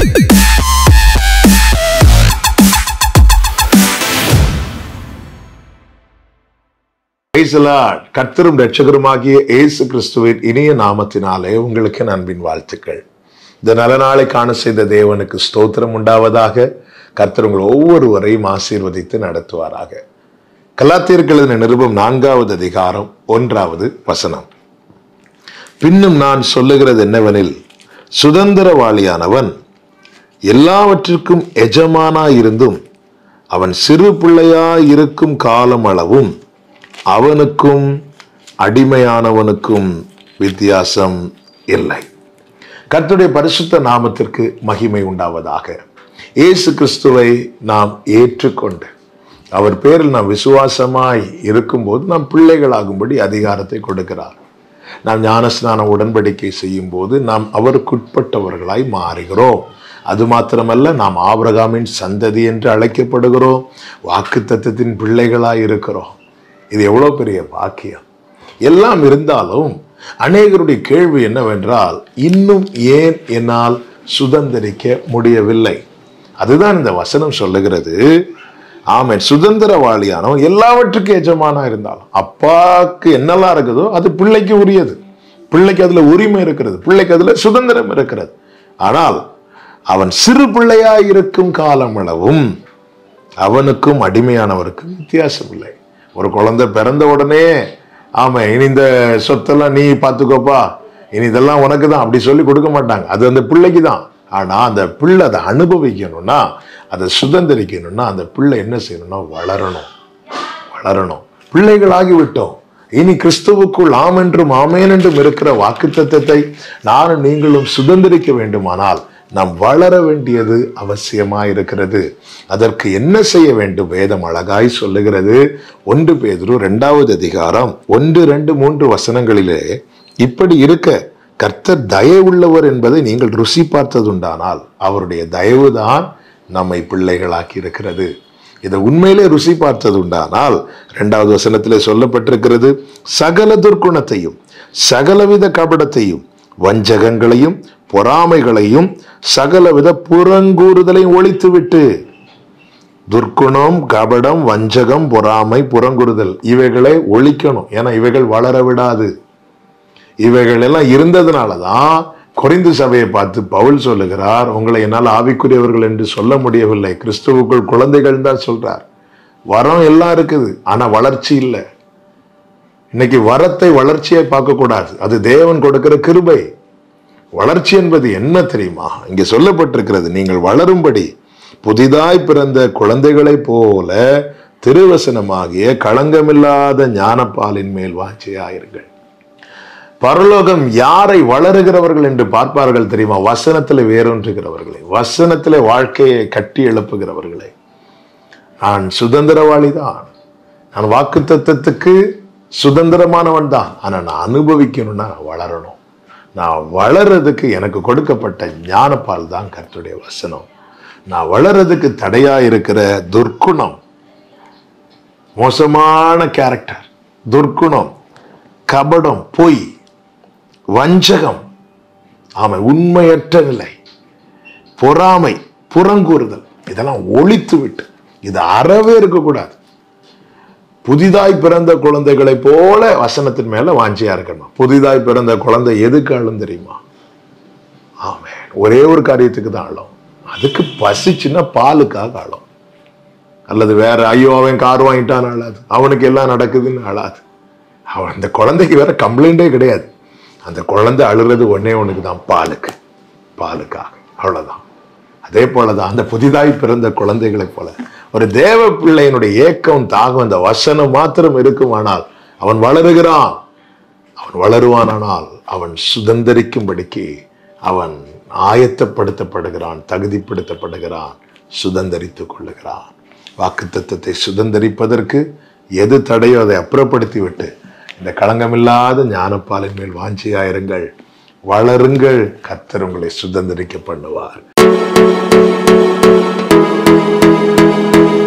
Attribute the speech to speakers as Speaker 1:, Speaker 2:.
Speaker 1: Praise the Lord. கர்த்தரும் ரட்சகருமாகிய இயேசு கிறிஸ்துவின் இனிய நாமத்தினாலே உங்களுக்கு என் அன்பின் வாழ்த்துக்கள் இந்த நல்ல நாளை காண செய்த தேவனுக்கு ஸ்தோத்திரம் உண்டாவதாக கர்த்தர் உங்கள் ஒவ்வொருவரையும் ஆசீர்வதித்து நடத்துவாராக கலாத்தியர்கள் எழுதின நிருபம் நான்காவது அதிகாரம் ஒன்றாவது வசனம் பின்னும் நான் சொல்லுகிறது என்னவெனில் சுதந்திரவாளியானவன் எல்லாவற்றிற்கும் எஜமானாயிருந்தும் அவன் சிறு பிள்ளையாய் இருக்கும் காலம் அளவும் அவனுக்கும் அடிமையானவனுக்கும் வித்தியாசம் இல்லை கர்த்தருடைய பரிசுத்த நாமத்திற்கு மகிமை உண்டாவதாக இயேசு கிறிஸ்துவை நாம் ஏற்றுக்கொண்டு அவர் பேரில் நாம் விசுவாசமாய் இருக்கும்போது நாம் பிள்ளைகளாகும்படி அதிகாரத்தை கொடுக்கிறார் நாம் ஞானஸ்நான உடன்படிக்கை செய்யும் போது நாம் அவருக்குட்பட்டவர்களாய் மாறுகிறோம் அது மாத்திரமல்ல நாம் ஆபிரகாமின் சந்ததி என்று அழைக்கப்படுகிறோம் வாக்கு தத்துவத்தின் பிள்ளைகளாய் இருக்கிறோம் இது எவ்வளவு பெரிய பாக்கியம் எல்லாம் இருந்தாலும் அநேகருடைய கேள்வி என்னவென்றால் இன்னும் ஏன் என்னால் சுதந்திரிக்க முடியவில்லை அதுதான் இந்த வசனம் சொல்லுகிறது ஆமென் சுதந்திரவாளியானவன் எல்லாவற்றுக்கும் எஜமானா இருந்தாலும் அப்பாவுக்கு என்னெல்லாம் இருக்குதோ அது பிள்ளைக்கு உரியது பிள்ளைக்கு அதுல உரிமை இருக்கிறது பிள்ளைக்கு அதுல சுதந்திரம் இருக்கிறது ஆனால் அவன் சிறு பிள்ளையாய் இருக்கும் காலம் அளவும் அவனுக்கும் அடிமையானவருக்கும் வித்தியாசம் இல்லை ஒரு குழந்தை பிறந்த உடனே ஆமா இனி இந்த சொத்தெல்லாம் நீ பார்த்துக்கோப்பா இனி இதெல்லாம் உனக்கு தான் அப்படி சொல்லி கொடுக்க மாட்டாங்க அது அந்த பிள்ளைக்கு தான் ஆனா அந்த பிள்ளை அதை அனுபவிக்கணும்னா அதை சுதந்திரிக்கணும்னா அந்த பிள்ளை என்ன செய்யணும்னா வளரணும் வளரணும் பிள்ளைகளாகி விட்டோம் இனி கிறிஸ்துவுக்குள் ஆம் என்றும் ஆமேன் என்றும் இருக்கிற வாக்குத்தத்தத்தை நானும் நீங்களும் சுதந்திரிக்க வேண்டுமானால் நாம் வளர வேண்டியது அவசியமா இருக்கிறது அதற்கு என்ன செய்ய வேண்டும் வேதம் அழகாய் சொல்லுகிறது ஒன்று பேதுரு இரண்டாவது அதிகாரம் ஒன்று ரெண்டு மூன்று வசனங்களிலே இப்படி இருக்க கர்த்தர் தயவுள்ளவர் என்பதை நீங்கள் ருசி பார்த்ததுண்டானால் அவருடைய தயவுதான் நம்மை பிள்ளைகளாக்கி இருக்கிறது இதை உண்மையிலே ருசி பார்த்தது உண்டானால் இரண்டாவது வசனத்திலே சொல்லப்பட்டிருக்கிறது சகல துர்க்குணத்தையும் சகலவித கபடத்தையும் வஞ்சகங்களையும் பொறாமைகளையும் சகலவித புறங்கூறுதலையும் ஒழித்துவிட்டு துர்க்குணம் கபடம் வஞ்சகம் பொறாமை புறங்குறுதல் இவைகளை ஒழிக்கணும் ஏன்னா இவைகள் வளர விடாது இவைகள் எல்லாம் இருந்ததுனாலதான் குறைந்து சபையை பார்த்து பவுல் சொல்லுகிறார் உங்களை என்னால் ஆவிக்குரியவர்கள் என்று சொல்ல முடியவில்லை கிறிஸ்துவுக்குள் குழந்தைகள் தான் சொல்றார் வரம் எல்லாம் இருக்குது ஆனா வளர்ச்சி இல்லை இன்னைக்கு வரத்தை வளர்ச்சியை பார்க்க கூடாது அது தேவன் கொடுக்கிற கிருபை வளர்ச்சி என்பது என்ன தெரியுமா இங்கே சொல்லப்பட்டிருக்கிறது நீங்கள் வளரும்படி புதிதாய் பிறந்த குழந்தைகளைப் போல திருவசனமாகிய களங்கமில்லாத ஞானப்பாலின் மேல் வாஞ்சியாயிருங்கள் பரலோகம் யாரை வளருகிறவர்கள் என்று பார்ப்பார்கள் தெரியுமா வசனத்தில் வேரொன்றுகிறவர்களை வசனத்திலே வாழ்க்கையை கட்டி எழுப்புகிறவர்களை நான் சுதந்திரவாளி தான் நான் வாக்கு தத்துவத்துக்கு சுதந்திரமானவன் தான் ஆனா நான் அனுபவிக்கணும்னா நான் வளரணும் நான் வளர்றதுக்கு எனக்கு கொடுக்கப்பட்ட ஞானப்பால் தான் கர்த்தருடைய வசனம் நான் வளர்றதுக்கு தடையா இருக்கிற துர்க்குணம் மோசமான கேரக்டர் துர்க்குணம் கபடம் பொய் வஞ்சகம் ஆமை உண்மையற்ற நிலை பொறாமை புறங்கூறுதல் இதெல்லாம் ஒழித்து விட்டு இது அறவே இருக்கக்கூடாது புதிதாய் பிறந்த குழந்தைகளை போல வசனத்தின் மேல வாஞ்சியா இருக்கணும் புதிதாய் பிறந்த குழந்தை எதுக்கு அழும் தெரியுமா ஆமே ஒரே ஒரு காரியத்துக்கு தான் அழும் அதுக்கு பசிச்சுன்னா பாலுக்காக அழும் அல்லது வேற ஐயோ அவன் கார் வாங்கிட்டான் அழாது அவனுக்கு எல்லாம் நடக்குதுன்னு அழாது அவன் அந்த குழந்தைக்கு வேற கம்ப்ளைண்டே கிடையாது அந்த குழந்தை அழுறது ஒன்னே ஒண்ணுக்கு தான் பாலுக்கு பாலுக்காக அவ்வளவுதான் அதே போலதான் அந்த புதிதாய் பிறந்த குழந்தைகளைப் போல ஒரு தேவ பிள்ளையினுடைய ஏக்கம் தாகம் அந்த வசனம் மாத்திரம் இருக்குமானால் அவன் வளருகிறான் அவன் வளருவானானால் அவன் சுதந்திரிக்கும்படிக்கு அவன் ஆயத்தப்படுத்தப்படுகிறான் தகுதிப்படுத்தப்படுகிறான் சுதந்திரித்துக் கொள்ளுகிறான் வாக்கு தத்துவத்தை சுதந்திரிப்பதற்கு எது தடையோ அதை அப்புறப்படுத்தி விட்டு இந்த களங்கமில்லாத ஞானப்பாலின் மேல் வாஞ்சியாயிருங்கள் வளருங்கள் கர்த்தர் உங்களை சுதந்திரிக்க பண்ணுவார்